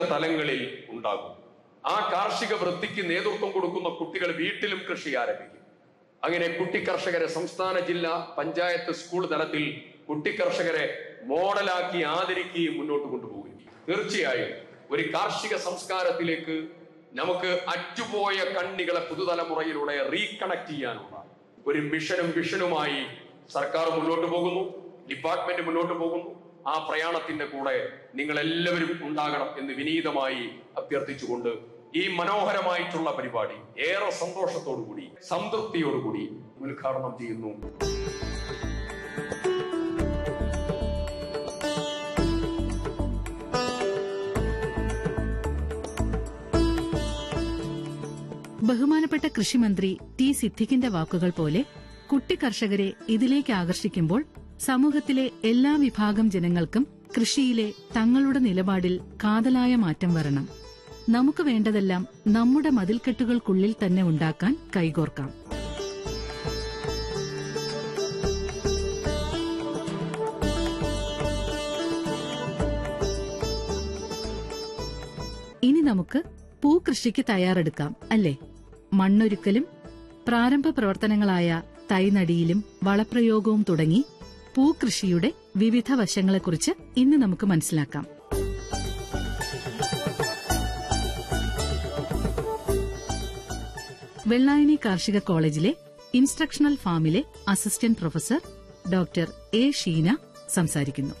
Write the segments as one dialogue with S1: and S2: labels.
S1: തലങ്ങളിൽ ഉണ്ടാകും ആ കാർഷിക വൃത്തിക്ക് നേതൃത്വം കൊടുക്കുന്ന കുട്ടികൾ വീട്ടിലും കൃഷി ആരംഭിക്കും അങ്ങനെ കുട്ടി കർഷകരെ സംസ്ഥാന ജില്ലാ പഞ്ചായത്ത് സ്കൂൾ തലത്തിൽ കുട്ടി കർഷകരെ മോഡലാക്കി ആദരിക്കുകയും മുന്നോട്ട് കൊണ്ടുപോവുകയും ചെയ്യും. തീർച്ചയായും ഒരു കാർഷിക സംസ്കാരത്തിലേക്ക് നമുക്ക് അറ്റുപോയ കണ്ണികളെ പുതുതലമുറയിലൂടെ റീകണക്ട് ചെയ്യാനുള്ള ഒരു മിഷനും വിഷനുമായി സർക്കാർ മുന്നോട്ട് പോകുന്നു ഡിപ്പാർട്ട്മെന്റ് മുന്നോട്ട് പോകുന്നു ആ പ്രയാണത്തിന്റെ കൂടെ നിങ്ങൾ എല്ലാവരും ഉണ്ടാകണം എന്ന് വിനീതമായി അഭ്യർത്ഥിച്ചുകൊണ്ട് ഈ മനോഹരമായിട്ടുള്ള പരിപാടി ഏറെ സന്തോഷത്തോടുകൂടി സംതൃപ്തിയോടുകൂടി ഉദ്ഘാടനം ചെയ്യുന്നു
S2: ബഹുമാനപ്പെട്ട കൃഷിമന്ത്രി ടി സിദ്ദിഖിന്റെ വാക്കുകൾ പോലെ കുട്ടി കർഷകരെ ഇതിലേക്ക് ആകർഷിക്കുമ്പോൾ സമൂഹത്തിലെ എല്ലാ വിഭാഗം ജനങ്ങൾക്കും കൃഷിയിലെ തങ്ങളുടെ നിലപാടിൽ കാതലായ മാറ്റം വരണം നമുക്ക് വേണ്ടതെല്ലാം നമ്മുടെ മതിൽക്കെട്ടുകൾക്കുള്ളിൽ തന്നെ ഉണ്ടാക്കാൻ കൈകോർക്കാം ഇനി നമുക്ക് പൂക്കൃഷിക്ക് തയ്യാറെടുക്കാം അല്ലേ മണ്ണൊരുക്കലും പ്രാരംഭ പ്രവർത്തനങ്ങളായ തൈനടിയിലും വളപ്രയോഗവും തുടങ്ങി പൂക്കൃഷിയുടെ വിവിധ വശങ്ങളെക്കുറിച്ച് ഇന്ന് നമുക്ക് മനസ്സിലാക്കാം വെള്ളായണി കാർഷിക കോളേജിലെ ഇൻസ്ട്രക്ഷണൽ ഫാമിലെ assistant professor doctor A Sheena സംസാരിക്കുന്നു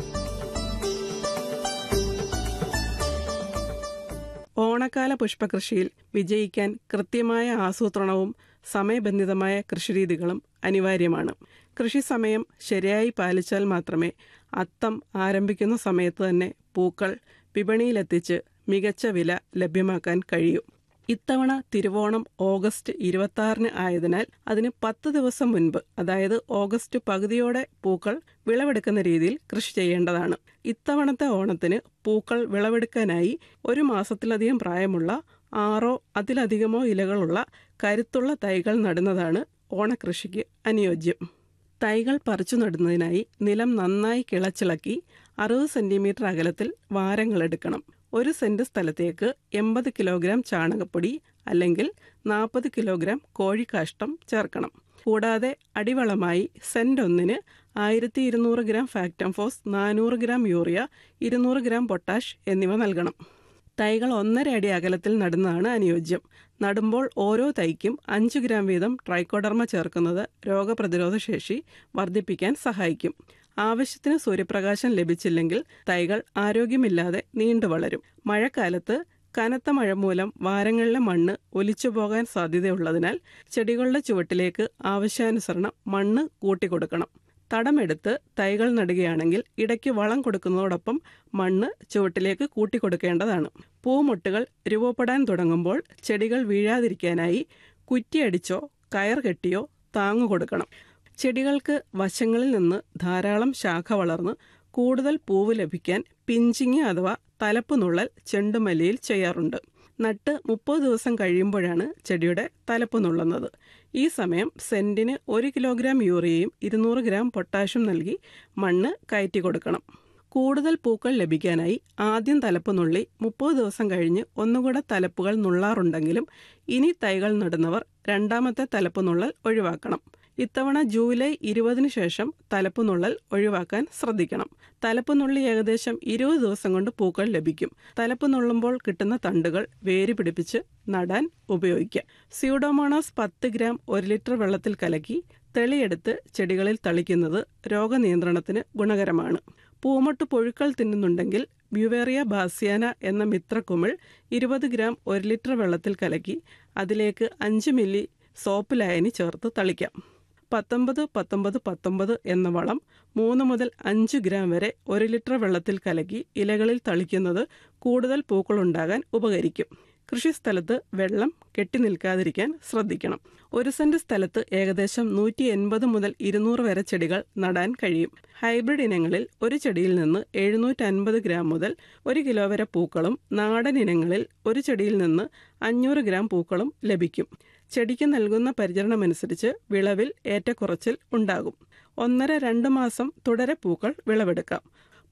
S3: ഓണക്കാല പുഷ്പകൃഷിയിൽ വിജയിക്കാൻ കൃത്യമായ ആസൂത്രണവും സമയബന്ധിതമായ കൃഷിരീതികളും അനിവാര്യമാണ് കൃഷി സമയം ശരിയായി പാലിച്ചാൽ മാത്രമേ അത്തം ആരംഭിക്കുന്ന സമയത്ത് തന്നെ പൂക്കൾ വിപണിയിലെത്തിച്ച് മികച്ച വില ലഭ്യമാക്കാൻ കഴിയൂ ഇത്തവണ തിരുവോണം ഓഗസ്റ്റ് ഇരുപത്തി ആറിന് ആയതിനാൽ അതിന് പത്ത് ദിവസം മുൻപ് അതായത് ഓഗസ്റ്റ് പകുതിയോടെ പൂക്കൾ വിളവെടുക്കുന്ന രീതിയിൽ കൃഷി ചെയ്യേണ്ടതാണ് ഇത്തവണത്തെ ഓണത്തിന് പൂക്കൾ വിളവെടുക്കാനായി ഒരു മാസത്തിലധികം പ്രായമുള്ള ആറോ അതിലധികമോ ഇലകളുള്ള കരുത്തുള്ള തൈകൾ നടുന്നതാണ് ഓണക്കൃഷിക്ക് അനുയോജ്യം തൈകൾ പറിച്ചു നടുന്നതിനായി നിലം നന്നായി കിളച്ചിളക്കി അറുപത് സെന്റിമീറ്റർ അകലത്തിൽ വാരങ്ങളെടുക്കണം ഒരു സെന്റ് സ്ഥലത്തേക്ക് എൺപത് കിലോഗ്രാം ചാണകപ്പൊടി അല്ലെങ്കിൽ നാൽപ്പത് കിലോഗ്രാം കോഴിക്കാഷ്ടം ചേർക്കണം കൂടാതെ അടിവളമായി സെന്റ് ഒന്നിന് ആയിരത്തി ഇരുന്നൂറ് ഗ്രാം ഫാക്ടംഫോസ് നാനൂറ് ഗ്രാം യൂറിയ ഇരുന്നൂറ് ഗ്രാം പൊട്ടാഷ് എന്നിവ നൽകണം തൈകൾ ഒന്നര അടി അകലത്തിൽ നടുന്നതാണ് അനുയോജ്യം നടുമ്പോൾ ഓരോ തൈക്കും അഞ്ച് ഗ്രാം വീതം ട്രൈക്കോഡർമ ചേർക്കുന്നത് രോഗപ്രതിരോധ ശേഷി വർദ്ധിപ്പിക്കാൻ സഹായിക്കും ആവശ്യത്തിന് സൂര്യപ്രകാശം ലഭിച്ചില്ലെങ്കിൽ തൈകൾ ആരോഗ്യമില്ലാതെ നീണ്ടു വളരും മഴക്കാലത്ത് കനത്ത മഴ മൂലം വാരങ്ങളിലെ മണ്ണ് ഒലിച്ചു പോകാൻ സാധ്യതയുള്ളതിനാൽ ചെടികളുടെ ചുവട്ടിലേക്ക് ആവശ്യാനുസരണം മണ്ണ് കൂട്ടിക്കൊടുക്കണം തടമെടുത്ത് തൈകൾ നടുകയാണെങ്കിൽ ഇടയ്ക്ക് വളം കൊടുക്കുന്നതോടൊപ്പം മണ്ണ് ചുവട്ടിലേക്ക് കൂട്ടിക്കൊടുക്കേണ്ടതാണ് പൂമൊട്ടുകൾ രൂപപ്പെടാൻ തുടങ്ങുമ്പോൾ ചെടികൾ വീഴാതിരിക്കാനായി കുറ്റിയടിച്ചോ കയർ കെട്ടിയോ താങ്ങു കൊടുക്കണം ചെടികൾക്ക് വശങ്ങളിൽ നിന്ന് ധാരാളം ശാഖ വളർന്ന് കൂടുതൽ പൂവ് ലഭിക്കാൻ പിഞ്ചിങ് അഥവാ തലപ്പ് നുള്ളൽ ചെണ്ടുമല്ലിയിൽ ചെയ്യാറുണ്ട് നട്ട് മുപ്പത് ദിവസം കഴിയുമ്പോഴാണ് ചെടിയുടെ തലപ്പ് നുള്ളുന്നത് ഈ സമയം സെന്റിന് ഒരു കിലോഗ്രാം യൂറിയയും ഇരുന്നൂറ് ഗ്രാം പൊട്ടാഷ്യം നൽകി മണ്ണ് കയറ്റി കൊടുക്കണം കൂടുതൽ പൂക്കൾ ലഭിക്കാനായി ആദ്യം തലപ്പ് നുള്ളി മുപ്പത് ദിവസം കഴിഞ്ഞ് ഒന്നുകൂടെ തലപ്പുകൾ നുള്ളാറുണ്ടെങ്കിലും ഇനി തൈകൾ നടുന്നവർ രണ്ടാമത്തെ തലപ്പ് നുള്ളൽ ഒഴിവാക്കണം ഇത്തവണ ജൂലൈ ഇരുപതിനു ശേഷം തലപ്പ് നുള്ളൽ ഒഴിവാക്കാൻ ശ്രദ്ധിക്കണം തലപ്പ് നുള്ളി ഏകദേശം ഇരുപത് ദിവസം കൊണ്ട് പൂക്കൾ ലഭിക്കും തലപ്പ് നുള്ളുമ്പോൾ കിട്ടുന്ന തണ്ടുകൾ വേര് പിടിപ്പിച്ച് നടാൻ ഉപയോഗിക്കാം സ്യൂഡോമോണാസ് പത്ത് ഗ്രാം ഒരു ലിറ്റർ വെള്ളത്തിൽ കലക്കി തെളിയെടുത്ത് ചെടികളിൽ തളിക്കുന്നത് രോഗനിയന്ത്രണത്തിന് ഗുണകരമാണ് പൂമൊട്ട് പുഴുക്കൾ തിന്നുന്നുണ്ടെങ്കിൽ ബ്യുവേറിയ ബാസിയാന എന്ന മിത്രക്കുമിൾ ഇരുപത് ഗ്രാം ഒരു ലിറ്റർ വെള്ളത്തിൽ കലക്കി അതിലേക്ക് അഞ്ച് മില്ലി സോപ്പ് ലായനി ചേർത്ത് തളിക്കാം പത്തൊമ്പത് പത്തൊമ്പത് പത്തൊമ്പത് എന്ന വളം മൂന്ന് മുതൽ അഞ്ച് ഗ്രാം വരെ ഒരു ലിറ്റർ വെള്ളത്തിൽ കലക്കി ഇലകളിൽ തളിക്കുന്നത് കൂടുതൽ പൂക്കളുണ്ടാകാൻ ഉപകരിക്കും കൃഷിസ്ഥലത്ത് വെള്ളം കെട്ടി നിൽക്കാതിരിക്കാൻ ശ്രദ്ധിക്കണം ഒരു സെന്റ് സ്ഥലത്ത് ഏകദേശം നൂറ്റി എൺപത് മുതൽ ഇരുന്നൂറ് വരെ ചെടികൾ നടാൻ കഴിയും ഹൈബ്രിഡ് ഇനങ്ങളിൽ ഒരു ചെടിയിൽ നിന്ന് എഴുന്നൂറ്റി അൻപത് ഗ്രാം മുതൽ ഒരു കിലോ വരെ പൂക്കളും നാടൻ ഇനങ്ങളിൽ ഒരു ചെടിയിൽ നിന്ന് അഞ്ഞൂറ് ഗ്രാം പൂക്കളും ലഭിക്കും ചെടിക്ക് നൽകുന്ന പരിചരണമനുസരിച്ച് വിളവിൽ ഏറ്റക്കുറച്ചിൽ ഉണ്ടാകും ഒന്നര രണ്ട് മാസം തുടരെ പൂക്കൾ വിളവെടുക്കാം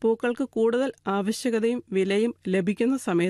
S3: പൂക്കൾക്ക് കൂടുതൽ ആവശ്യകതയും വിലയും ലഭിക്കുന്ന സമയത്ത്